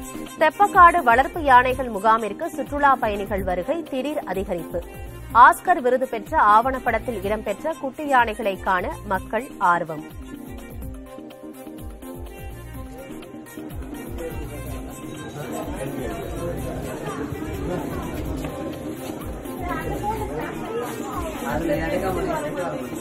தெப்பக்காடு வளர்ப்பு யானைகள் முகாமிற்கு சுற்றுலா பயணிகள் வருகை திடீர் அதிகரிப்பு ஆஸ்கர் விருது பெற்ற ஆவணப்படத்தில் இடம்பெற்ற குட்டி யானைகளை காண மக்கள் ஆர்வம் அதுல எடுக்க முடியும்